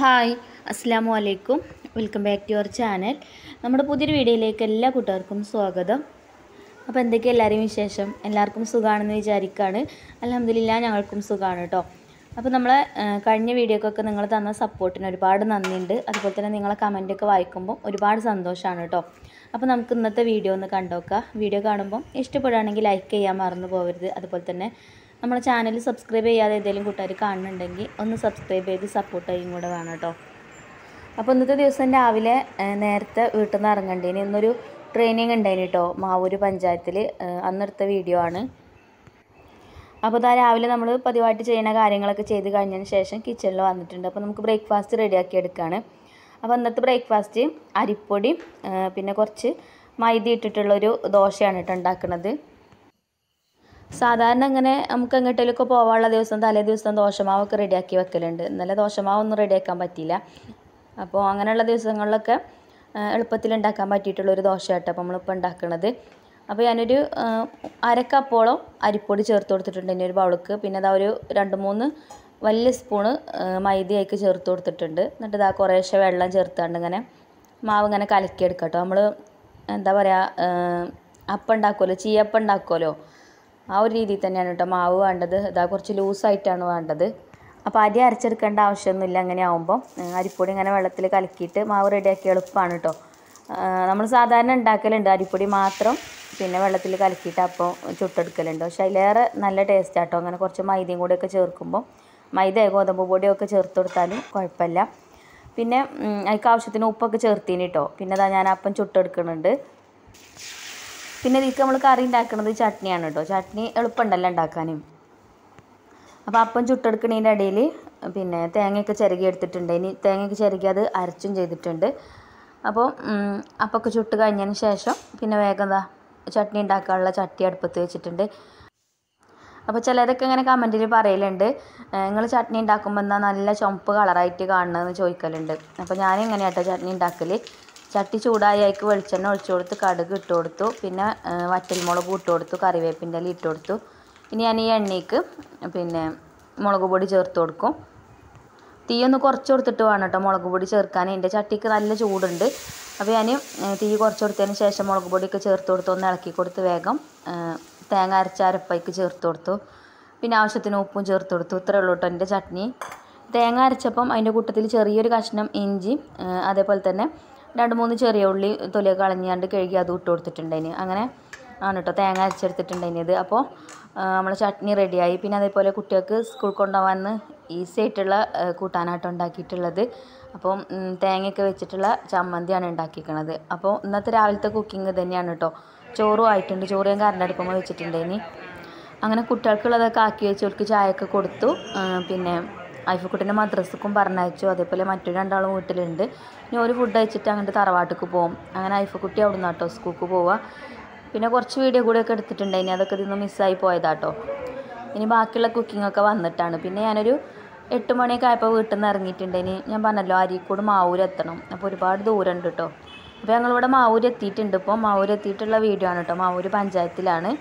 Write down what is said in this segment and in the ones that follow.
hi അസ്സാം വലൈക്കും welcome back to your channel നമ്മുടെ പുതിയൊരു വീഡിയോയിലേക്ക് എല്ലാ കൂട്ടുകാർക്കും സ്വാഗതം അപ്പോൾ എന്തൊക്കെയാണ് എല്ലാവരെയും വിശേഷം എല്ലാവർക്കും സുഖമാണെന്ന് വിചാരിക്കുകയാണ് അലഹമ്മദില്ല ഞങ്ങൾക്കും സുഖമാണ് കേട്ടോ അപ്പോൾ നമ്മളെ ആ, കഴിഞ്ഞ വീഡിയോക്കൊക്കെ നിങ്ങൾ തന്ന സപ്പോർട്ടിന് ഒരുപാട് നന്ദിയുണ്ട് അതുപോലെ തന്നെ നിങ്ങളെ കമൻറ്റൊക്കെ വായിക്കുമ്പോൾ ഒരുപാട് സന്തോഷമാണ് കേട്ടോ അപ്പോൾ നമുക്ക് ഇന്നത്തെ വീഡിയോ ഒന്ന് കണ്ടോക്കാം വീഡിയോ കാണുമ്പോൾ ഇഷ്ടപ്പെടുകയാണെങ്കിൽ ലൈക്ക് ചെയ്യാൻ മറന്നു പോകരുത് അതുപോലെ തന്നെ നമ്മുടെ ചാനൽ സബ്സ്ക്രൈബ് ചെയ്യാതെ ഏതെങ്കിലും കൂട്ടുകാർ കാണുന്നുണ്ടെങ്കിൽ ഒന്ന് സബ്സ്ക്രൈബ് ചെയ്ത് സപ്പോർട്ട് ചെയ്യും കൂടെ വേണം കേട്ടോ അപ്പോൾ ഇന്നത്തെ ദിവസം രാവിലെ ആ, നേരത്തെ വീട്ടിൽ നിന്ന് ഇറങ്ങണ്ടേന് ഇന്നൊരു ട്രെയിനിങ് ഉണ്ടായിന് കേട്ടോ മാവൂര് പഞ്ചായത്തിൽ അന്നെടുത്ത വീഡിയോ ആണ് അപ്പോൾ ഇതാ രാവിലെ നമ്മൾ പതിവായിട്ട് ചെയ്യുന്ന കാര്യങ്ങളൊക്കെ ചെയ്ത് കഴിഞ്ഞതിന് ശേഷം കിച്ചണിൽ വന്നിട്ടുണ്ട് അപ്പോൾ നമുക്ക് ബ്രേക്ക്ഫാസ്റ്റ് റെഡിയാക്കി എടുക്കുകയാണ് അപ്പോൾ ഇന്നത്തെ ബ്രേക്ക്ഫാസ്റ്റ് അരിപ്പൊടി ആ, പിന്നെ കുറച്ച് മൈദ ഇട്ടിട്ടുള്ളൊരു ദോശയാണ് കേട്ടോ ഉണ്ടാക്കുന്നത് സാധാരണ ഇങ്ങനെ നമുക്ക് എങ്ങോട്ടേലൊക്കെ പോകാനുള്ള ദിവസം തലേ ദിവസം ദോശമാവൊക്കെ റെഡിയാക്കി വെക്കലുണ്ട് ഇന്നലെ ദോശമാവൊന്നും റെഡിയാക്കാൻ പറ്റിയില്ല അപ്പോൾ അങ്ങനെയുള്ള ദിവസങ്ങളിലൊക്കെ ആ, എളുപ്പത്തിൽ ഉണ്ടാക്കാൻ പറ്റിയിട്ടുള്ളൊരു ദോശ കേട്ടോ അപ്പോൾ നമ്മളിപ്പോൾ ഉണ്ടാക്കുന്നത് അപ്പോൾ ഞാനൊരു ആ, അര കപ്പോളം അരിപ്പൊടി ചേർത്ത് കൊടുത്തിട്ടുണ്ട് ഇനി ഒരു ബൗൾക്ക് പിന്നെ അതാ ഒരു രണ്ട് മൂന്ന് വലിയ സ്പൂണ് ആ, മൈദയൊക്കെ ചേർത്ത് കൊടുത്തിട്ടുണ്ട് എന്നിട്ട് ഇതാ കുറേശ്ശെ വെള്ളം ചേർത്താണ്ട് ഇങ്ങനെ മാവ് ഇങ്ങനെ കലക്കിയെടുക്കാം കേട്ടോ നമ്മൾ എന്താ പറയുക അപ്പം ഉണ്ടാക്കുമല്ലോ ചീയപ്പം ഉണ്ടാക്കുമല്ലോ ആ ഒരു രീതിയിൽ തന്നെയാണ് കേട്ടോ മാവ് വേണ്ടത് ഇതാ കുറച്ച് ലൂസായിട്ടാണ് വേണ്ടത് അപ്പോൾ അരി അരച്ചെടുക്കേണ്ട ആവശ്യമൊന്നുമില്ല അങ്ങനെ ആകുമ്പോൾ അരിപ്പൊടി ഇങ്ങനെ വെള്ളത്തിൽ കലക്കിയിട്ട് മാവ് റെഡിയാക്കി എളുപ്പമാണ് കേട്ടോ നമ്മൾ സാധാരണ ഉണ്ടാക്കലുണ്ട് അരിപ്പൊടി മാത്രം പിന്നെ വെള്ളത്തിൽ കലക്കിയിട്ട് അപ്പോൾ ചുട്ടെടുക്കലുണ്ട് പക്ഷേ അതിലേറെ നല്ല ടേസ്റ്റ് ആട്ടോ അങ്ങനെ കുറച്ച് മൈദയും കൂടെയൊക്കെ ചേർക്കുമ്പോൾ മൈദ ഗോതമ്പ് പൊടിയൊക്കെ ചേർത്ത് കൊടുത്താലും കുഴപ്പമില്ല പിന്നെ ഉം, അതിക്ക് ആവശ്യത്തിന് ഉപ്പൊക്കെ ചേർത്തിന് കേട്ടോ പിന്നെ അതാ ഞാൻ അപ്പം ചുട്ടെടുക്കുന്നുണ്ട് പിന്നെ ഇതിക്ക് നമ്മൾ കറി ഉണ്ടാക്കുന്നത് ചട്നിയാണ് കേട്ടോ ചട്നി എളുപ്പമുണ്ടല്ലോ ഉണ്ടാക്കാനും അപ്പോൾ അപ്പം ചുട്ടെടുക്കണതിൻ്റെ ഇടയിൽ പിന്നെ തേങ്ങയൊക്കെ ചിരകി എടുത്തിട്ടുണ്ട് ഇനി തേങ്ങയൊക്കെ ചിരകി അത് അരച്ചും ചെയ്തിട്ടുണ്ട് അപ്പോൾ ഉം, അപ്പമൊക്കെ ചുട്ട് കഴിഞ്ഞതിന് ശേഷം പിന്നെ വേഗം എന്താ ചട്നി ഉണ്ടാക്കാനുള്ള ചട്ടി അടുപ്പത്ത് വെച്ചിട്ടുണ്ട് അപ്പോൾ ചിലരൊക്കെ ഇങ്ങനെ കമൻറ്റിൽ പറയലുണ്ട് നിങ്ങൾ ചട്നി ഉണ്ടാക്കുമ്പോൾ എന്താ നല്ല ചുമപ്പ് കളറായിട്ട് കാണണമെന്ന് ചോദിക്കലുണ്ട് അപ്പോൾ ഞാൻ ഇങ്ങനെയാട്ടോ ചട്നി ഉണ്ടാക്കൽ ചട്ടി ചൂടായി അതിക്ക് വെളിച്ചെണ്ണ ഒഴിച്ചു കൊടുത്ത് കടുക് ഇട്ട് കൊടുത്തു പിന്നെ ആ, വറ്റൽമുളക് ഇട്ട് കൊടുത്തു കറിവേപ്പിൻ്റെ ഇല ഇട്ട് കൊടുത്തു ഇനി ഞാൻ ഈ എണ്ണയ്ക്ക് പിന്നെ മുളക് പൊടി ചേർത്ത് കൊടുക്കും തീ ഒന്ന് കുറച്ച് കൊടുത്തിട്ട് വേണം കേട്ടോ മുളക് പൊടി ചേർക്കാൻ എൻ്റെ ചട്ടിക്ക് നല്ല ചൂടുണ്ട് അപ്പോൾ ഞാൻ തീ കുറച്ച് കൊടുത്തതിന് ശേഷം മുളക് പൊടിയൊക്കെ ചേർത്ത് കൊടുത്ത് ഒന്ന് ഇളക്കി കൊടുത്ത് വേഗം ആ, തേങ്ങ അരച്ച അരപ്പയ്ക്ക് ചേർത്ത് കൊടുത്തു പിന്നെ ആവശ്യത്തിന് ഉപ്പും ചേർത്ത് കൊടുത്തു ഇത്രയേ ഉള്ളൂ കേട്ടോ എൻ്റെ ചട്നി തേങ്ങ അരച്ചപ്പം അതിൻ്റെ കൂട്ടത്തിൽ ചെറിയൊരു കഷ്ണം ഇഞ്ചി ആ, അതേപോലെ തന്നെ രണ്ട് മൂന്ന് ചെറിയ ഉള്ളി തൊലിയൊക്കെ കളഞ്ഞാണ്ട് കഴുകി അതും ഇട്ട് കൊടുത്തിട്ടുണ്ടതിന് അങ്ങനെ ആണ് കേട്ടോ തേങ്ങ അരച്ചെടുത്തിട്ടുണ്ടതിന് അപ്പോൾ നമ്മൾ ചട്നി റെഡിയായി പിന്നെ അതേപോലെ കുട്ടികൾക്ക് സ്കൂൾ കൊണ്ടുപോകാൻ ഈസി ആയിട്ടുള്ള ആ, കൂട്ടാനായിട്ട് ഉണ്ടാക്കിയിട്ടുള്ളത് അപ്പം ഉം, തേങ്ങയൊക്കെ വെച്ചിട്ടുള്ള ചമ്മന്തിയാണ് ഉണ്ടാക്കിയിരിക്കണത് അപ്പോൾ ഇന്നത്തെ രാവിലത്തെ കുക്കിംഗ് തന്നെയാണ് കേട്ടോ ചോറും ആയിട്ടുണ്ട് ചോറ് ഞാൻ കറണ്ട് അടുപ്പുമ്പോൾ വെച്ചിട്ടുണ്ടേനി അങ്ങനെ കുട്ടികൾക്കുള്ളതൊക്കെ ആക്കി വെച്ച് അവർക്ക് ചായയൊക്കെ കൊടുത്തു ആ, പിന്നെ ഐഫക്കുട്ടീൻ്റെ മദ്രസക്കും പറഞ്ഞയച്ചു അതേപോലെ മറ്റു രണ്ടാളും വീട്ടിലുണ്ട് ഇനി ഒരു ഫുഡ് കഴിച്ചിട്ട് അങ്ങോട്ട് തറവാട്ടിക്ക് പോകും അങ്ങനെ ഐഫക്കുട്ടി അവിടെ നിന്ന് കേട്ടോ സ്കൂൾക്ക് പോവുക പിന്നെ കുറച്ച് വീഡിയോ കൂടെയൊക്കെ എടുത്തിട്ടുണ്ട് ഇനി അതൊക്കെ ഇതിന്ന് മിസ്സായി പോയതാട്ടോ ഇനി ബാക്കിയുള്ള കുക്കിംഗ് ഒക്കെ വന്നിട്ടാണ് പിന്നെ ഞാനൊരു എട്ട് മണിയൊക്കെ ആയപ്പോൾ വീട്ടിൽ നിന്ന് ഇറങ്ങിയിട്ടുണ്ടേനി ഞാൻ പറഞ്ഞല്ലോ അരീക്കോട് മാവൂർ എത്തണം അപ്പോൾ ഒരുപാട് ദൂരം ഉണ്ട് കേട്ടോ അപ്പോൾ ഞങ്ങളിവിടെ മാവൂർ എത്തിയിട്ടുണ്ട് ഇപ്പോൾ മാവൂർ എത്തിയിട്ടുള്ള വീഡിയോ ആണ് കേട്ടോ മാവൂർ പഞ്ചായത്തിലാണ്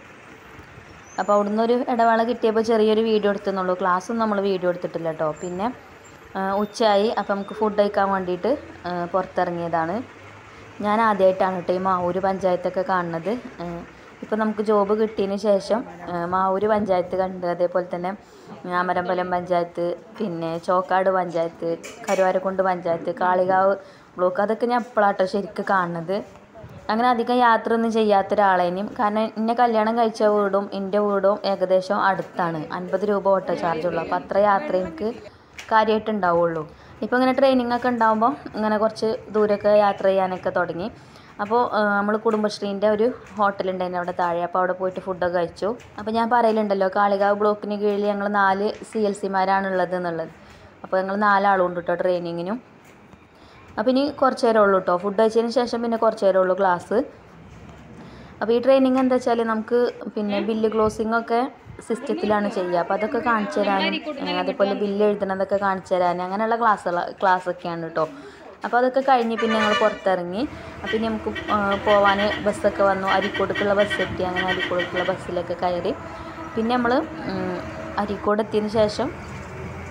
അപ്പോൾ അവിടുന്ന് ഒരു ഇടവേള കിട്ടിയപ്പോൾ ചെറിയൊരു വീഡിയോ എടുത്തെന്നുള്ളൂ ക്ലാസ്സൊന്നും നമ്മൾ വീഡിയോ എടുത്തിട്ടില്ല കേട്ടോ പിന്നെ ആ, ഉച്ചയായി അപ്പോൾ നമുക്ക് ഫുഡ് കഴിക്കാൻ വേണ്ടിയിട്ട് ആ, പുറത്തിറങ്ങിയതാണ് ഞാൻ ആദ്യമായിട്ടാണ് കേട്ടോ ഈ മാവൂർ പഞ്ചായത്തൊക്കെ കാണുന്നത് ഇപ്പോൾ നമുക്ക് ജോബ് കിട്ടിയതിന് ശേഷം ആ, മാവൂർ പഞ്ചായത്ത് കണ്ട് അതേപോലെ തന്നെ അമരമ്പലം പഞ്ചായത്ത് പിന്നെ ചോക്കാട് പഞ്ചായത്ത് കരുവാരക്കുണ്ട് പഞ്ചായത്ത് കാളികാവ് ബ്ലോക്ക് അതൊക്കെ ഞാൻ എപ്പോഴാട്ടോ ശരിക്കും കാണുന്നത് അങ്ങനെ അധികം യാത്ര ഒന്നും ചെയ്യാത്ത ഒരാളേനും കാരണം എന്നെ കല്യാണം കഴിച്ച വീടും എൻ്റെ വീടും ഏകദേശം അടുത്താണ് അൻപത് രൂപ ഓട്ടോ ചാർജ് ഉള്ളൂ അപ്പോൾ അത്ര യാത്ര എനിക്ക് കാര്യമായിട്ട് ഉണ്ടാവുള്ളൂ ഇപ്പോൾ ഇങ്ങനെ ട്രെയിനിങ് ഒക്കെ ഉണ്ടാകുമ്പോൾ ഇങ്ങനെ കുറച്ച് ദൂരമൊക്കെ യാത്ര ചെയ്യാനൊക്കെ തുടങ്ങി അപ്പോൾ നമ്മൾ കുടുംബശ്രീൻ്റെ ഒരു ഹോട്ടലുണ്ടായിരുന്നു അവിടെ താഴെ അപ്പോൾ അവിടെ പോയിട്ട് ഫുഡൊക്കെ കഴിച്ചു അപ്പോൾ ഞാൻ പറയലുണ്ടല്ലോ കാളികാവ് ബ്ലോക്കിന് കീഴിൽ ഞങ്ങൾ നാല് സി എൽ സിമാരാണുള്ളത് എന്നുള്ളത് അപ്പോൾ ഞങ്ങൾ നാലാളും ഉണ്ട് കേട്ടോ ട്രെയിനിങ്ങിനും അപ്പോൾ ഇനി കുറച്ച് നേരം ഉള്ളൂ കേട്ടോ ഫുഡ് കഴിച്ചതിന് ശേഷം പിന്നെ കുറച്ച് നേരം ഉള്ളൂ ക്ലാസ് അപ്പോൾ ഈ ട്രെയിനിങ് എന്താ വെച്ചാൽ നമുക്ക് പിന്നെ ബില്ല് ക്ലോസിംഗ് ഒക്കെ സിസ്റ്റത്തിലാണ് ചെയ്യുക അപ്പോൾ അതൊക്കെ കാണിച്ചു തരാനും ഏഹ് അതേപോലെ ബില്ല് എഴുതണതൊക്കെ കാണിച്ചു തരാനും അങ്ങനെയുള്ള ക്ലാസ്സുകൾ ക്ലാസ്സൊക്കെയാണ് കേട്ടോ അപ്പോൾ അതൊക്കെ കഴിഞ്ഞ് പിന്നെ ഞങ്ങൾ പുറത്തിറങ്ങി അപ്പോൾ ഇനി നമുക്ക് പോകാൻ ബസ്സൊക്കെ വന്നു അരിക്കോടുക്കുള്ള ബസ് എത്തി അങ്ങനെ അരിക്കോടുക്കുള്ള ബസ്സിലൊക്കെ കയറി പിന്നെ നമ്മൾ അരിക്കോട് എത്തിയതിന് ശേഷം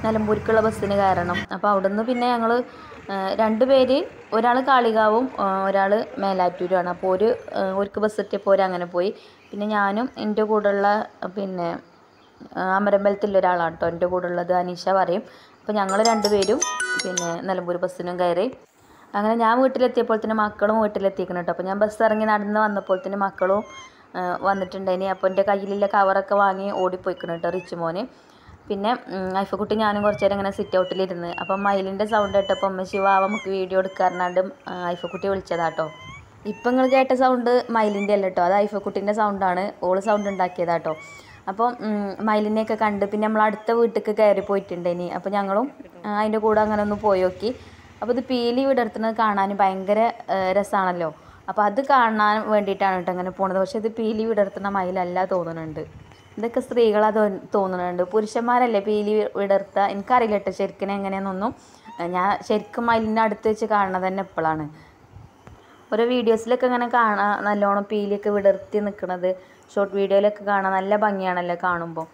നിലമ്പൂർക്കുള്ള ബസ്സിന് കയറണം അപ്പോൾ അവിടുന്ന് പിന്നെ ഞങ്ങൾ രണ്ട് പേര് ഒരാൾ കാളികാവും ഒരാൾ മേലാറ്റൂരുമാണ് അപ്പോൾ ഒരു ഒരിക്കൽ ബസ് എത്തിയപ്പോൾ ഒരു അങ്ങനെ പോയി പിന്നെ ഞാനും എൻ്റെ കൂടെയുള്ള പിന്നെ അമരമ്പലത്തിലുള്ള ഒരാളാണ് കേട്ടോ എൻ്റെ കൂടെ ഉള്ളത് അനീഷ പറയും അപ്പോൾ ഞങ്ങൾ രണ്ടുപേരും പിന്നെ നിലമ്പൂർ ബസ്സിനും കയറി അങ്ങനെ ഞാൻ വീട്ടിലെത്തിയപ്പോൾ തന്നെ മക്കളും വീട്ടിലെത്തിക്കണം കേട്ടോ അപ്പോൾ ഞാൻ ബസ് ഇറങ്ങി നടന്ന് വന്നപ്പോൾ തന്നെ മക്കളും ആ, വന്നിട്ടുണ്ടായിനി അപ്പോൾ എൻ്റെ കയ്യിലുള്ള കവറൊക്കെ വാങ്ങി ഓടിപ്പോയിക്കണം കേട്ടോ റിച്ച് മോന് പിന്നെ ഉം, ഐഫക്കുട്ടി ഞാനും കുറച്ച് നേരം ഇങ്ങനെ സിറ്റ് ഔട്ടിലിരുന്ന് അപ്പം മയിലിൻ്റെ സൗണ്ട് കേട്ടപ്പോൾ അമ്മച്ചി വാവ നമുക്ക് വീഡിയോ എടുക്കാറുണ്ട് ഐഫക്കുട്ടി വിളിച്ചതാട്ടോ ഇപ്പം നിങ്ങൾ കേട്ട സൗണ്ട് മയിലിൻ്റെ അല്ല കേട്ടോ അത് ഐഫക്കുട്ടീൻ്റെ സൗണ്ടാണ് ഓള് സൗണ്ട് ഉണ്ടാക്കിയതാട്ടോ അപ്പം ഉം, മയിലിനെയൊക്കെ കണ്ട് പിന്നെ നമ്മൾ അടുത്ത വീട്ടിലേക്ക് കയറി പോയിട്ടുണ്ടേനി അപ്പോൾ ഞങ്ങളും ആ, അതിൻ്റെ കൂടെ അങ്ങനെ ഒന്ന് പോയി നോക്കി അപ്പോൾ ഇത് പീലി വിടർത്തുന്നത് കാണാൻ ഭയങ്കര രസമാണല്ലോ അപ്പോൾ അത് കാണാൻ വേണ്ടിയിട്ടാണ് കേട്ടോ അങ്ങനെ പോണത് പക്ഷേ ഇത് പീലി വിടർത്തുന്ന മയിലല്ല തോന്നുന്നുണ്ട് ഇതൊക്കെ സ്ത്രീകളാ തോ- തോന്നുന്നുണ്ട് പുരുഷന്മാരല്ലേ പീലി വിടർത്തുക എനിക്കറിയില്ല കേട്ടോ ശരിക്കും എങ്ങനെയാണെന്നൊന്നും ഞാൻ ശരിക്കും മയിലിൻ്റെ അടുത്ത് വെച്ച് കാണുന്നത് തന്നെ ഇപ്പോഴാണ് ഓരോ വീഡിയോസിലൊക്കെ ഇങ്ങനെ കാണാം നല്ലോണം പീലിയൊക്കെ വിടർത്തി നിൽക്കുന്നത് ഷോർട്ട് വീഡിയോയിലൊക്കെ കാണാൻ നല്ല ഭംഗിയാണല്ലോ കാണുമ്പോൾ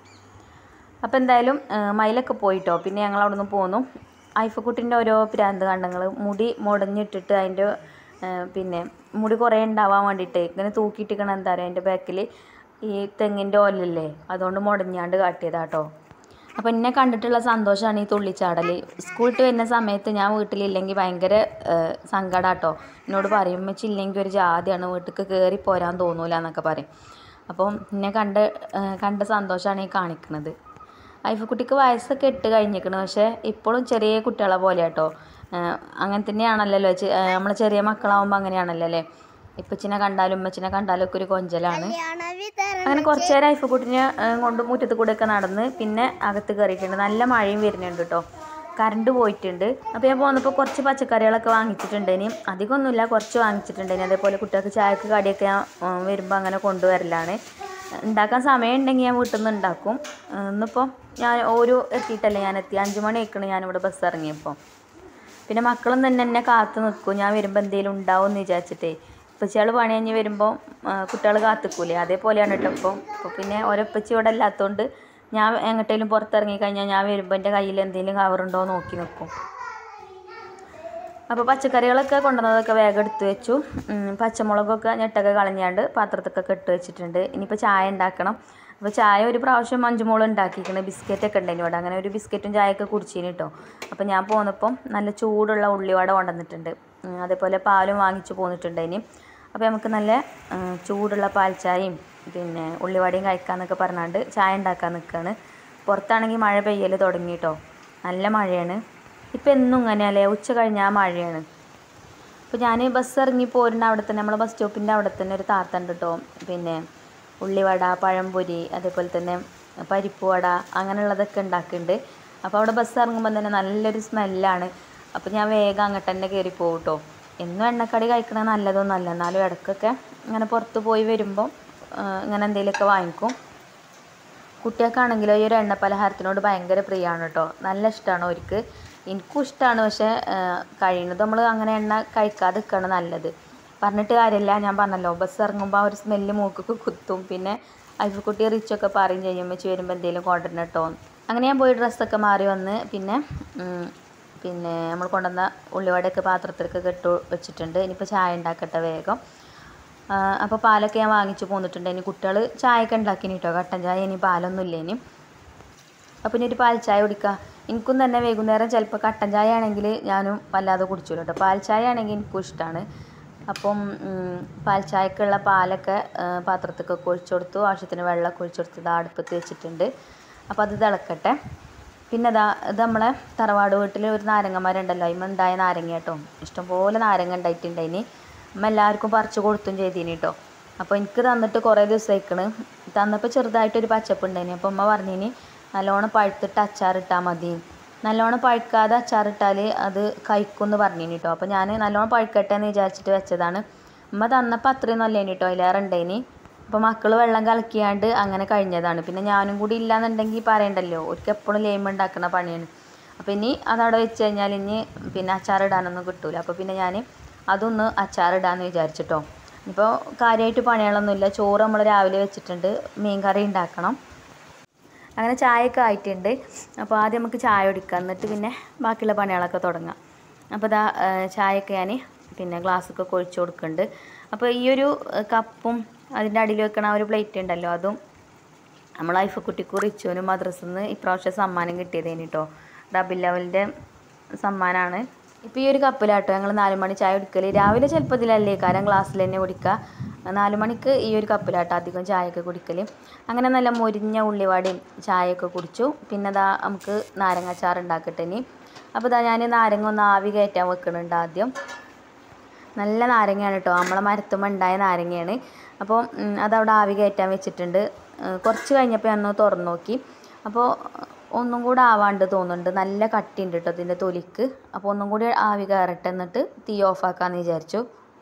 അപ്പോൾ എന്തായാലും ആ, മയിലൊക്കെ പോയിട്ടോ പിന്നെ ഞങ്ങൾ അവിടെ നിന്ന് പോന്നു ഐഫക്കുട്ടിൻ്റെ ഓരോ പ്രാന്ത് കണ്ടങ്ങൾ മുടി മുടഞ്ഞിട്ടിട്ട് അതിൻ്റെ ആ, പിന്നെ മുടി കുറേ ഉണ്ടാവാൻ വേണ്ടിയിട്ട് ഇങ്ങനെ തൂക്കിയിട്ടിരിക്കണം എന്താ പറയുക അതിൻ്റെ ബാക്കിൽ ഈ തെങ്ങിൻ്റെ ഓലല്ലേ അതുകൊണ്ട് മുടഞ്ഞാണ്ട് കാട്ടിയതാട്ടോ അപ്പോൾ എന്നെ കണ്ടിട്ടുള്ള സന്തോഷമാണ് ഈ തുള്ളിച്ചാടൽ സ്കൂളിട്ട് വരുന്ന സമയത്ത് ഞാൻ വീട്ടിലില്ലെങ്കിൽ ഭയങ്കര സങ്കടാട്ടോ എന്നോട് പറയും വെച്ചില്ലെങ്കിൽ ഒരു ജാതിയാണ് വീട്ടിലേക്ക് കയറി പോരാൻ തോന്നൂല എന്നൊക്കെ പറയും അപ്പം എന്നെ കണ്ട് ആ, കണ്ട സന്തോഷമാണ് ഈ കാണിക്കുന്നത് ഐഫക്കുട്ടിക്ക് വയസ്സൊക്കെ എട്ട് കഴിഞ്ഞിരിക്കണം പക്ഷേ ഇപ്പോഴും ചെറിയ കുട്ടികളെ പോലെ കേട്ടോ അങ്ങനെ തന്നെയാണല്ലോ നമ്മൾ ചെറിയ മക്കളാവുമ്പോൾ അങ്ങനെയാണല്ലോ അല്ലേ ഇപ്പച്ചിനെ കണ്ടാലും ഉമ്മച്ചിനെ കണ്ടാലും ഒക്കെ ഒരു കൊഞ്ചലാണ് അങ്ങനെ കുറച്ച് നേരം ഐഫക്കുട്ടിനെ കൊണ്ട് മുറ്റത്ത് കൂടെ ഒക്കെ നടന്ന് പിന്നെ അകത്ത് കയറിയിട്ടുണ്ട് നല്ല മഴയും വരുന്നുണ്ട് കേട്ടോ കറണ്ട് പോയിട്ടുണ്ട് അപ്പോൾ ഞാൻ പോന്നപ്പോൾ കുറച്ച് പച്ചക്കറികളൊക്കെ വാങ്ങിച്ചിട്ടുണ്ട് ഇനി അധികമൊന്നുമില്ല കുറച്ച് വാങ്ങിച്ചിട്ടുണ്ട് ഇനി അതേപോലെ കുട്ടികൾക്ക് ചായക്ക് കടിയൊക്കെ ഞാൻ ഉം, വരുമ്പോൾ അങ്ങനെ കൊണ്ടുവരലാണ് ഉണ്ടാക്കാൻ സമയം ഉണ്ടെങ്കിൽ ഞാൻ വീട്ടിൽ നിന്ന് ഉണ്ടാക്കും ഉം, ഇന്നിപ്പോൾ ഞാൻ ഓരോ എത്തിയിട്ടല്ലേ ഞാൻ എത്തി അഞ്ച് മണി ആയിക്കണം ഞാനിവിടെ ബസ് ഇറങ്ങിയപ്പോൾ പിന്നെ മക്കളും തന്നെ എന്നെ കാത്തു നിൽക്കും ഞാൻ വരുമ്പോൾ എന്തെങ്കിലും ഉണ്ടാവും എന്ന് വിചാരിച്ചിട്ടേ ഇപ്പച്ചിയാൾ പണി കഴിഞ്ഞ് വരുമ്പോൾ കുട്ടികൾ കാത്തിക്കൂലേ അതേപോലെയാണ് കേട്ടോ ഇപ്പോൾ അപ്പോൾ പിന്നെ ഓരോപ്പച്ചി ഇവിടെ അല്ലാത്തതുകൊണ്ട് ഞാൻ എങ്ങോട്ടേലും പുറത്തിറങ്ങി കഴിഞ്ഞാൽ ഞാൻ വരുമ്പോൾ എൻ്റെ കയ്യിൽ എന്തെങ്കിലും കവറുണ്ടോ എന്ന് നോക്കി നിൽക്കും അപ്പോൾ പച്ചക്കറികളൊക്കെ കൊണ്ടുവന്നതൊക്കെ വേഗം എടുത്ത് വെച്ചു ഉം, പച്ചമുളകൊക്കെ ഞെട്ടൊക്കെ കളഞ്ഞാണ്ട് പാത്രത്തൊക്കെ ഇട്ട് വെച്ചിട്ടുണ്ട് ഇനിയിപ്പോൾ ചായ ഉണ്ടാക്കണം അപ്പോൾ ചായ ഒരു പ്രാവശ്യം മഞ്ചുമോൾ ഉണ്ടാക്കിയിരിക്കണ ബിസ്ക്കറ്റൊക്കെ ഉണ്ടായിന് ഇവിടെ അങ്ങനെ ഒരു ബിസ്ക്കറ്റും ചായയൊക്കെ കുടിച്ചീന് കേട്ടോ അപ്പോൾ ഞാൻ പോന്നപ്പം നല്ല ചൂടുള്ള ഉള്ളിവട കൊണ്ടുവന്നിട്ടുണ്ട് ഉം, അതേപോലെ പാലും വാങ്ങിച്ച് പോന്നിട്ടുണ്ട് ഇനി അപ്പോൾ നമുക്ക് നല്ല ഉം, ചൂടുള്ള പാൽച്ചായയും പിന്നെ ഉള്ളിവടയും കഴിക്കാമെന്നൊക്കെ പറഞ്ഞാണ്ട് ചായ ഉണ്ടാക്കാൻ നിൽക്കുകയാണ് പുറത്താണെങ്കിൽ മഴ പെയ്യൽ തുടങ്ങി കേട്ടോ നല്ല മഴയാണ് ഇപ്പം എന്നും ഇങ്ങനെയല്ലേ ഉച്ച കഴിഞ്ഞാൽ മഴയാണ് അപ്പോൾ ഞാൻ ബസ് ഇറങ്ങി പോരുന്ന അവിടെ തന്നെ നമ്മളെ ബസ് സ്റ്റോപ്പിൻ്റെ അവിടെ തന്നെ ഒരു താത്ത ഉണ്ട് കേട്ടോ പിന്നെ ഉള്ളിവട പഴംപൊരി അതേപോലെ തന്നെ പരിപ്പ് വട അങ്ങനെയുള്ളതൊക്കെ ഉണ്ടാക്കുന്നുണ്ട് അപ്പോൾ അവിടെ ബസ് ഇറങ്ങുമ്പോൾ തന്നെ നല്ലൊരു സ്മെല്ലാണ് അപ്പോൾ ഞാൻ വേഗം അങ്ങോട്ട് തന്നെ കയറി പോകും കേട്ടോ എന്നും എണ്ണക്കടി കഴിക്കണത് നല്ലതൊന്നുമല്ല എന്നാലും ഇടയ്ക്കൊക്കെ ഇങ്ങനെ പുറത്ത് പോയി വരുമ്പോൾ ഇങ്ങനെ എന്തെങ്കിലുമൊക്കെ വാങ്ങിക്കും കുട്ടികൾക്കാണെങ്കിലോ ഈ ഒരു എണ്ണ പലഹാരത്തിനോട് ഭയങ്കര പ്രിയമാണ് കേട്ടോ നല്ല ഇഷ്ടമാണ് അവർക്ക് എനിക്കും ഇഷ്ടമാണ് പക്ഷേ കഴിയുന്നത് നമ്മൾ അങ്ങനെ എണ്ണ കഴിക്കാതെ നിൽക്കുകയാണ് നല്ലത് പറഞ്ഞിട്ട് കാര്യമില്ല ഞാൻ പറഞ്ഞല്ലോ ബസ് ഇറങ്ങുമ്പോൾ ആ ഒരു സ്മെല്ല് മൂക്കൊക്കെ കുത്തും പിന്നെ അയൽക്കുട്ടി റിച്ചൊക്കെ പറയും ചെയ്യും വെച്ച് വരുമ്പോൾ എന്തെങ്കിലും കൊണ്ടുവരണം കേട്ടോ അങ്ങനെ ഞാൻ പോയി ഡ്രസ്സൊക്കെ മാറി വന്ന് പിന്നെ ഉം, പിന്നെ നമ്മൾ കൊണ്ടുവന്ന ഉള്ളിവടയൊക്കെ പാത്രത്തിലൊക്കെ ഇട്ട് വെച്ചിട്ടുണ്ട് ഇനിയിപ്പോൾ ചായ ഉണ്ടാക്കട്ടെ വേഗം അപ്പോൾ പാലൊക്കെ ഞാൻ വാങ്ങിച്ച് പോന്നിട്ടുണ്ട് ഇനി കുട്ടികൾ ചായയൊക്കെ ഉണ്ടാക്കിനി കേട്ടോ കട്ടൻ ചായ ഇനി പാലൊന്നും ഇല്ല ഇനി അപ്പോൾ ഇനി ഒരു പാൽ ചായ കുടിക്കുക എനിക്കും തന്നെ വൈകുന്നേരം ചിലപ്പോൾ കട്ടൻ ചായ ആണെങ്കിൽ ഞാനും വല്ലാതെ കുടിച്ചു കേട്ടോ പാൽ ചായ ആണെങ്കിൽ എനിക്കും ഇഷ്ടമാണ് അപ്പം ഉം, പാൽ ചായക്കുള്ള പാലൊക്കെ ആ, പാത്രത്തിലൊക്കെ ഒഴിച്ചു കൊടുത്തു ആവശ്യത്തിന് വെള്ളമൊക്കെ ഒഴിച്ചു കൊടുത്ത് ഇതാ അടുപ്പത്ത് വെച്ചിട്ടുണ്ട് അപ്പോൾ അത് തിളക്കട്ടെ പിന്നെ ഇതാ ഇത് നമ്മളെ തറവാട് വീട്ടിൽ ഒരു നാരങ്ങമരമുണ്ടല്ലോ അതിന്മേൽ ഉണ്ടായ നാരങ്ങ കേട്ടോ ഇഷ്ടംപോലെ നാരങ്ങ ഉണ്ടായിട്ടുണ്ടായിനി അമ്മ എല്ലാവർക്കും പറിച്ച് കൊടുത്തും ചെയ്തീനി കേട്ടോ അപ്പോൾ എനിക്ക് തന്നിട്ട് കുറേ ദിവസമായിക്കണ് തന്നപ്പോൾ ചെറുതായിട്ടൊരു പച്ചപ്പ് ഉണ്ടായിനി അപ്പോൾ അമ്മ പറഞ്ഞിനി നല്ലോണം പഴുത്തിട്ട് അച്ചാറിട്ടാൽ മതി നല്ലോണം പഴുക്കാതെ അച്ചാറിട്ടാൽ അത് കഴിക്കുമെന്ന് പറഞ്ഞിനി കേട്ടോ അപ്പോൾ ഞാൻ നല്ലോണം പഴുക്കട്ടെ എന്ന് വിചാരിച്ചിട്ട് വെച്ചതാണ് അമ്മ തന്നപ്പോൾ അത്രയും നല്ലേനി കേട്ടോ അതിലേറെ ഉണ്ടായിനി അപ്പോൾ മക്കൾ വെള്ളം കലക്കിയാണ്ട് അങ്ങനെ കഴിഞ്ഞതാണ് പിന്നെ ഞാനും കൂടി ഇല്ലാന്നുണ്ടെങ്കിൽ പറയണ്ടല്ലോ ഒരിക്കൽ എപ്പോഴും ലേമ ഉണ്ടാക്കുന്ന പണിയാണ് അപ്പോൾ ഇനി അതവിടെ വെച്ച് കഴിഞ്ഞാൽ ഇനി പിന്നെ അച്ചാറിടാനൊന്നും കിട്ടൂല അപ്പോൾ പിന്നെ ഞാൻ അതൊന്ന് അച്ചാറിടാന്ന് വിചാരിച്ചിട്ടോ ഇപ്പോൾ കാര്യമായിട്ട് പണികളൊന്നുമില്ല ചോറ് നമ്മൾ രാവിലെ വെച്ചിട്ടുണ്ട് മീൻ കറി ഉണ്ടാക്കണം അങ്ങനെ ചായയൊക്കെ ആയിട്ടുണ്ട് അപ്പോൾ ആദ്യം നമുക്ക് ചായ കുടിക്കാം എന്നിട്ട് പിന്നെ ബാക്കിയുള്ള പണികളൊക്കെ തുടങ്ങാം അപ്പോൾ ഇതാ ചായയൊക്കെ ഞാൻ പിന്നെ ഗ്ലാസ്സൊക്കെ കൊഴിച്ച് കൊടുക്കുന്നുണ്ട് അപ്പോൾ ഈ ഒരു ഏഹ്, കപ്പും അതിൻ്റെ അടിയിൽ വെക്കണ ആ ഒരു പ്ലേറ്റ് ഉണ്ടല്ലോ അതും നമ്മൾ ഐഫക്കുട്ടിക്ക് റിച്ചുവിനും മദ്രസിൽ നിന്ന് ഇപ്രാവശ്യം സമ്മാനം കിട്ടിയതേനി കേട്ടോ ഡബിൾ ലെവലിൻ്റെ സമ്മാനമാണ് ഇപ്പോൾ ഈ ഒരു കപ്പിലാട്ടോ ഞങ്ങൾ നാല് മണി ചായ കുടിക്കൽ രാവിലെ ചിലപ്പോൾ ഇതിലല്ലേ കാരണം ഗ്ലാസ്സിൽ തന്നെ കുടിക്കുക നാല് മണിക്ക് ഈ ഒരു കപ്പിലാട്ടോ അധികം ചായയൊക്കെ കുടിക്കൽ അങ്ങനെ നല്ല മൊരിഞ്ഞ ഉള്ളിവാടിയും ചായയൊക്കെ കുടിച്ചു പിന്നെ ദാ നമുക്ക് നാരങ്ങാച്ചാറ് ഉണ്ടാക്കട്ടെ ഇനി അപ്പോൾ ഇതാ ഞാൻ നാരങ്ങ ഒന്ന് ആവി കയറ്റാൻ വെക്കുന്നുണ്ട് ആദ്യം നല്ല നാരങ്ങയാണ് കേട്ടോ നമ്മളെ മരത്തുമ്മ ഉണ്ടായ നാരങ്ങയാണ് അപ്പോൾ ഉം, അതവിടെ ആവി കയറ്റാൻ വെച്ചിട്ടുണ്ട് ഏഹ് കുറച്ച് കഴിഞ്ഞപ്പോൾ ഞാൻ ഒന്ന് തുറന്നു നോക്കി അപ്പോൾ ഒന്നും കൂടെ ആവാണ്ട് തോന്നുന്നുണ്ട് നല്ല കട്ടിയുണ്ട് കേട്ടോ ഇതിൻ്റെ തൊലിക്ക് അപ്പോൾ ഒന്നും കൂടി ആവി കയറട്ടെ എന്നിട്ട് തീ ഓഫാക്കാമെന്ന് വിചാരിച്ചു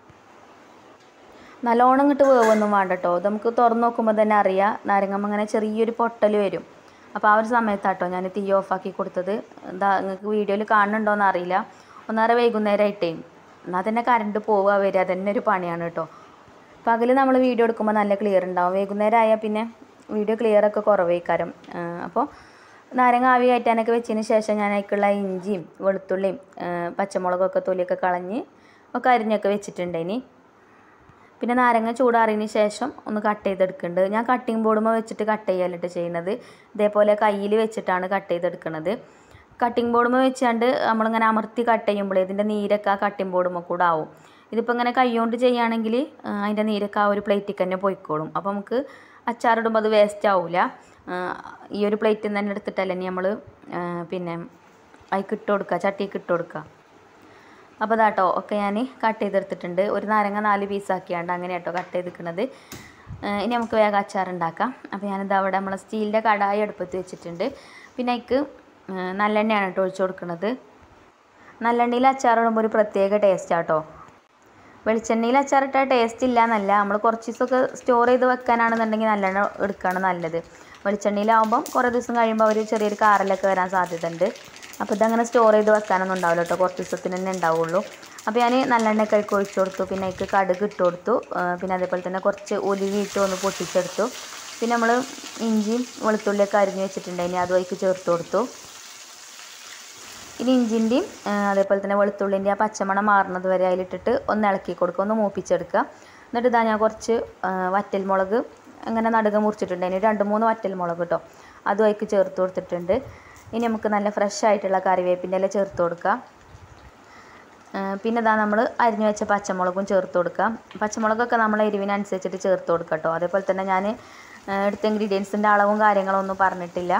നല്ലോണം ഇങ്ങോട്ട് വേവൊന്നും വേണ്ട കേട്ടോ ഇത് നമുക്ക് തുറന്ന് നോക്കുമ്പോൾ തന്നെ അറിയാം നാരങ്ങമ്മ ഇങ്ങനെ ചെറിയൊരു പൊട്ടൽ വരും അപ്പോൾ ആ ഒരു സമയത്താട്ടോ ഞാൻ തീ ഓഫാക്കി കൊടുത്തത് എന്താ നിങ്ങൾക്ക് വീഡിയോയിൽ കാണുന്നുണ്ടോയെന്ന് അറിയില്ല ഒന്നേറെ വൈകുന്നേരമായിട്ടേ എന്നാൽ തന്നെ കറണ്ട് പോവുക വരിക അതന്നെ ഒരു പണിയാണ് കേട്ടോ പകൽ നമ്മൾ വീഡിയോ എടുക്കുമ്പോൾ നല്ല ക്ലിയർ ഉണ്ടാവും വൈകുന്നേരം ആയാൽ പിന്നെ വീഡിയോ ക്ലിയർ ഒക്കെ കുറവേക്കാരം അപ്പോൾ നാരങ്ങ ആവി കയറ്റാനൊക്കെ വെച്ചതിന് ശേഷം ഞാൻ അതിലേക്കുള്ള ഇഞ്ചിയും വെളുത്തുള്ളിയും ആ, പച്ചമുളകൊക്കെ തൊലിയൊക്കെ കളഞ്ഞ് ഒക്കെ അരിഞ്ഞൊക്കെ വെച്ചിട്ടുണ്ട് ഇനി പിന്നെ നാരങ്ങ ചൂടാറിയതിന് ശേഷം ഒന്ന് കട്ട് ചെയ്തെടുക്കുന്നുണ്ട് ഞാൻ കട്ടിംഗ് ബോർഡുമ്പോൾ വെച്ചിട്ട് കട്ട് ചെയ്യലിട്ട് ചെയ്യുന്നത് ഇതേപോലെ കയ്യിൽ വെച്ചിട്ടാണ് കട്ട് ചെയ്തെടുക്കുന്നത് കട്ടിംഗ് ബോർഡുമ്പോൾ വെച്ചാണ്ട് നമ്മളിങ്ങനെ അമർത്തി കട്ട് ചെയ്യുമ്പോൾ ഇതിൻ്റെ നീരൊക്കെ ആ കട്ടിംഗ് ബോർഡുമ്പോൾ കൂടെ ആവും ഇതിപ്പോൾ ഇങ്ങനെ കൈകൊണ്ട് ചെയ്യുകയാണെങ്കിൽ അതിൻ്റെ നീരൊക്കെ ആ ഒരു പ്ലേറ്റിൽ തന്നെ പോയിക്കോളും അപ്പോൾ നമുക്ക് അച്ചാറിടുമ്പോൾ അത് വേസ്റ്റ് ആവില്ല ഈ ഒരു പ്ലേറ്റിൽ നിന്ന് തന്നെ എടുത്തിട്ടല്ലേ ഇനി നമ്മൾ പിന്നെ അതിക്ക് ഇട്ട് കൊടുക്കുക ചട്ടിക്ക് ഇട്ട് കൊടുക്കുക അപ്പോൾ ഇതാട്ടോ ഒക്കെ ഞാൻ കട്ട് ചെയ്തെടുത്തിട്ടുണ്ട് ഒരു നാരങ്ങ നാല് പീസാക്കിയാണ്ട് അങ്ങനെ കേട്ടോ കട്ട് ചെയ്തിരിക്കുന്നത് ഇനി നമുക്ക് വേഗം അച്ചാർ ഉണ്ടാക്കാം അപ്പോൾ ഞാനിത് അവിടെ നമ്മളെ സ്റ്റീലിൻ്റെ കടായി അടുപ്പത്ത് വെച്ചിട്ടുണ്ട് പിന്നെ അതിക്ക് നല്ലെണ്ണയാണ് കേട്ടോ ഒഴിച്ചു കൊടുക്കുന്നത് നല്ലെണ്ണയിൽ അച്ചാർ ഇടുമ്പോൾ ഒരു പ്രത്യേക ടേസ്റ്റാണ് കേട്ടോ വെളിച്ചെണ്ണയിൽ അച്ചാറിട്ടാൽ ടേസ്റ്റ് ഇല്ല എന്നല്ല നമ്മൾ കുറച്ച് ദിവസമൊക്കെ സ്റ്റോർ ചെയ്ത് വെക്കാനാണെന്നുണ്ടെങ്കിൽ നല്ലെണ്ണ എടുക്കുകയാണ് നല്ലത് വെളിച്ചെണ്ണയിലാവുമ്പം കുറേ ദിവസം കഴിയുമ്പോൾ ഒരു ചെറിയൊരു കാറിലൊക്കെ വരാൻ സാധ്യതയുണ്ട് അപ്പോൾ ഇതങ്ങനെ സ്റ്റോർ ചെയ്ത് വെക്കാനൊന്നും ഉണ്ടാവില്ല കേട്ടോ കുറച്ച് ദിവസത്തിന് തന്നെ ഉണ്ടാവുള്ളൂ അപ്പോൾ ഞാൻ നല്ലെണ്ണയൊക്കെ അതിലേക്ക് ഒഴിച്ചു കൊടുത്തു പിന്നെ അതിലേക്ക് കടുക് ഇട്ട് കൊടുത്തു ആ, പിന്നെ അതേപോലെ തന്നെ കുറച്ച് ഒലിവി ഇട്ട് ഒന്ന് പൊട്ടിച്ചെടുത്തു പിന്നെ നമ്മൾ ഇഞ്ചിയും വെളുത്തുള്ളിയൊക്കെ അരിഞ്ഞ് വെച്ചിട്ടുണ്ട് ഇനി അതും അതിലേക്ക് ചേർത്ത് കൊടുത്തു ഇനി ഇഞ്ചിൻ്റെയും അതേപോലെ തന്നെ വെളുത്തുള്ളിൻ്റെ ആ പച്ചമണം മാറുന്നത് വരെ അതിലിട്ടിട്ട് ഒന്ന് ഇളക്കി കൊടുക്കുക ഒന്ന് മൂപ്പിച്ചെടുക്കുക എന്നിട്ട് ഇതാ ഞാൻ കുറച്ച് ആ, വറ്റൽമുളക് അങ്ങനെ നടുക മുറിച്ചിട്ടുണ്ട് ഇനി രണ്ട് മൂന്ന് വറ്റൽമുളക് കേട്ടോ അതും അതിലേക്ക് ചേർത്ത് കൊടുത്തിട്ടുണ്ട് ഇനി നമുക്ക് നല്ല ഫ്രഷ് ആയിട്ടുള്ള കറിവേപ്പിൻ്റെ ഇല ചേർത്ത് കൊടുക്കുക ആ, പിന്നെ ഇതാ നമ്മൾ അരിഞ്ഞു വെച്ച പച്ചമുളകും ചേർത്ത് കൊടുക്കാം പച്ചമുളകൊക്കെ നമ്മൾ എരിവിനനുസരിച്ചിട്ട് ചേർത്ത് കൊടുക്കാം കേട്ടോ അതേപോലെ തന്നെ ഞാൻ എടുത്ത ഇൻഗ്രീഡിയൻസിൻ്റെ അളവും കാര്യങ്ങളും ഒന്നും പറഞ്ഞിട്ടില്ല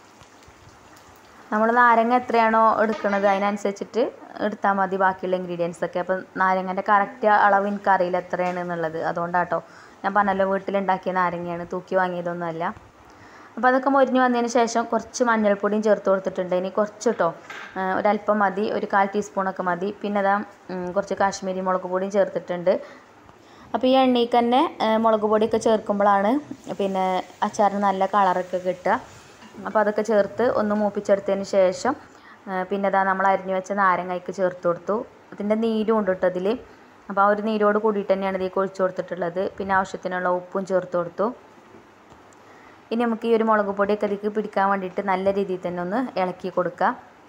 നമ്മൾ നാരങ്ങ എത്രയാണോ എടുക്കുന്നത് അതിനനുസരിച്ചിട്ട് എടുത്താൽ മതി ബാക്കിയുള്ള ഇൻഗ്രീഡിയൻസ് ഒക്കെ അപ്പം നാരങ്ങൻ്റെ കറക്റ്റ് അളവ് എനിക്കറിയില്ല എത്രയാണ് എന്നുള്ളത് അതുകൊണ്ടാട്ടോ ഞാൻ പറഞ്ഞല്ലോ വീട്ടിലുണ്ടാക്കിയ നാരങ്ങയാണ് തൂക്കി വാങ്ങിയതൊന്നുമല്ല അപ്പോൾ അതൊക്കെ മൊരിഞ്ഞ് വന്നതിന് ശേഷം കുറച്ച് മഞ്ഞൾപ്പൊടിയും ചേർത്ത് കൊടുത്തിട്ടുണ്ട് ഇനി കുറച്ച് കേട്ടോ ഒരല്പം മതി ഒരു കാൽ ടീസ്പൂണൊക്കെ മതി പിന്നെ അതാ ഉം, കുറച്ച് കാശ്മീരി മുളക് പൊടിയും ചേർത്തിട്ടുണ്ട് അപ്പോൾ ഈ എണ്ണയ്ക്ക് തന്നെ ആ, മുളക് പൊടിയൊക്കെ ചേർക്കുമ്പോഴാണ് പിന്നെ അച്ചാറിന് നല്ല കളറൊക്കെ കിട്ടുക അപ്പോൾ അതൊക്കെ ചേർത്ത് ഒന്ന് മൂപ്പിച്ചെടുത്തതിന് ശേഷം ആ, പിന്നെ ഇതാ നമ്മൾ അരിഞ്ഞു വെച്ച നാരങ്ങയ്ക്ക് ചേർത്ത് കൊടുത്തു അതിൻ്റെ നീരും ഉണ്ട് കേട്ടോ ഇതിൽ അപ്പോൾ ആ ഒരു നീരോട് കൂടിയിട്ട് തന്നെയാണ് ഇതിലേക്ക് ഒഴിച്ചു കൊടുത്തിട്ടുള്ളത് പിന്നെ ആവശ്യത്തിനുള്ള ഉപ്പും ചേർത്ത് കൊടുത്തു ഇനി നമുക്ക് ഈ ഒരു മുളക് പൊടിയൊക്കെ ഇതിലേക്ക് പിടിക്കാൻ വേണ്ടിയിട്ട് നല്ല രീതിയിൽ തന്നെ ഒന്ന് ഇളക്കി കൊടുക്കുക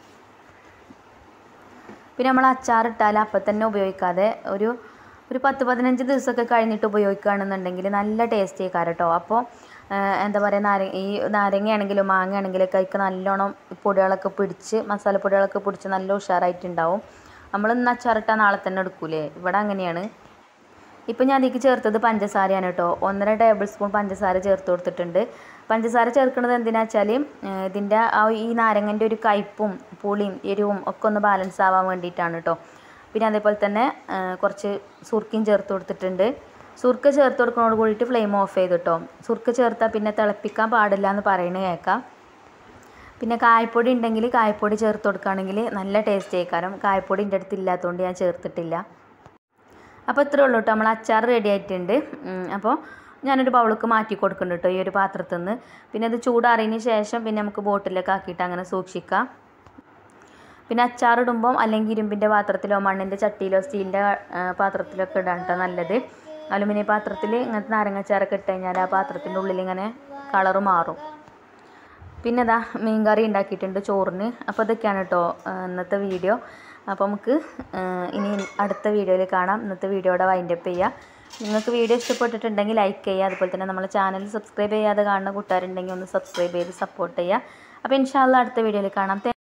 പിന്നെ നമ്മൾ അച്ചാറിട്ടാൽ അപ്പം തന്നെ ഉപയോഗിക്കാതെ ഒരു ഒരു പത്ത് പതിനഞ്ച് ദിവസമൊക്കെ കഴിഞ്ഞിട്ട് ഉപയോഗിക്കുകയാണെന്നുണ്ടെങ്കിൽ നല്ല ടേസ്റ്റ് ആയിക്കാരം കേട്ടോ അപ്പോൾ എന്താ പറയുക നാരങ്ങ ഈ നാരങ്ങയാണെങ്കിലും മാങ്ങയാണെങ്കിലും ഒക്കെ അതിക്ക് നല്ലോണം പൊടികളൊക്കെ പിടിച്ച് മസാലപ്പൊടികളൊക്കെ പിടിച്ച് നല്ല ഉഷാറായിട്ടുണ്ടാവും നമ്മൾ ഇന്ന് അച്ചാറിട്ടാൽ നാളെ തന്നെ എടുക്കൂലേ ഇവിടെ അങ്ങനെയാണ് ഇപ്പം ഞാൻ അതിലേക്ക് ചേർത്തത് പഞ്ചസാരയാണ് കേട്ടോ ഒന്നര ടേബിൾ സ്പൂൺ പഞ്ചസാര ചേർത്ത് കൊടുത്തിട്ടുണ്ട് പഞ്ചസാര ചേർക്കുന്നത് എന്തിനാ വെച്ചാൽ ഇതിൻ്റെ ആ ഈ നാരങ്ങൻ്റെ ഒരു കയ്പും പുളിയും എരിവും ഒക്കെ ഒന്ന് ബാലൻസ് ആവാൻ വേണ്ടിയിട്ടാണ് കേട്ടോ പിന്നെ അതേപോലെ തന്നെ ആ, കുറച്ച് സുർക്കയും ചേർത്ത് കൊടുത്തിട്ടുണ്ട് സുർക്ക ചേർത്ത് കൊടുക്കുന്നതോട് കൂടിയിട്ട് ഫ്ലെയിം ഓഫ് ചെയ്ത് കേട്ടോ സുർക്ക ചേർത്താൽ പിന്നെ തിളപ്പിക്കാൻ പാടില്ല എന്ന് പറയുന്നത് കേൾക്കാം പിന്നെ കായപ്പൊടി ഉണ്ടെങ്കിൽ കായപ്പൊടി ചേർത്ത് കൊടുക്കുകയാണെങ്കിൽ നല്ല ടേസ്റ്റ് ആയിക്കാരം കായപ്പൊടി എൻ്റെ അടുത്ത് ഇല്ലാത്തതുകൊണ്ട് ഞാൻ ചേർത്തിട്ടില്ല അപ്പോൾ ഇത്രേ ഉള്ളൂ കേട്ടോ നമ്മൾ അച്ചാർ റെഡി ആയിട്ടുണ്ട് ഉം, അപ്പോൾ ഞാനൊരു ബൗൾക്ക് മാറ്റി കൊടുക്കുന്നുണ്ട് കേട്ടോ ഈ ഒരു പാത്രത്തിൽ നിന്ന് പിന്നെ അത് ചൂടാറിയതിന് ശേഷം പിന്നെ നമുക്ക് ബോട്ടിലൊക്കെ ആക്കിയിട്ട് അങ്ങനെ സൂക്ഷിക്കാം പിന്നെ അച്ചാറിടുമ്പം അല്ലെങ്കിൽ ഇരുമ്പിൻ്റെ പാത്രത്തിലോ മണ്ണിൻ്റെ ചട്ടിയിലോ സ്റ്റീലിൻ്റെ പാത്രത്തിലൊക്കെ ഇടാൻ കേട്ടോ നല്ലത് അലുമിനിയം പാത്രത്തിൽ ഇങ്ങനത്തെ നാരങ്ങച്ചാറൊക്കെ ഇട്ട് കഴിഞ്ഞാൽ ആ പാത്രത്തിൻ്റെ ഉള്ളിൽ ഇങ്ങനെ കളറ് മാറും പിന്നെ ഇതാ മീൻ കറി ഉണ്ടാക്കിയിട്ടുണ്ട് ചോറിന് അപ്പോൾ ഇതൊക്കെയാണ് കേട്ടോ ഇന്നത്തെ വീഡിയോ അപ്പോൾ നമുക്ക് ആ, ഇനി അടുത്ത വീഡിയോയിൽ കാണാം ഇന്നത്തെ വീഡിയോയുടെ വൈൻഡപ്പ് ചെയ്യുക നിങ്ങൾക്ക് വീഡിയോ ഇഷ്ടപ്പെട്ടിട്ടുണ്ടെങ്കിൽ ലൈക്ക് ചെയ്യുക അതുപോലെ തന്നെ നമ്മളെ ചാനൽ സബ്സ്ക്രൈബ് ചെയ്യാതെ കാണുന്ന കൂട്ടുകാരുണ്ടെങ്കിൽ ഒന്ന് സബ്സ്ക്രൈബ് ചെയ്ത് സപ്പോർട്ട് ചെയ്യുക അപ്പോൾ ഇൻഷാല്ല അടുത്ത വീഡിയോയിൽ കാണാം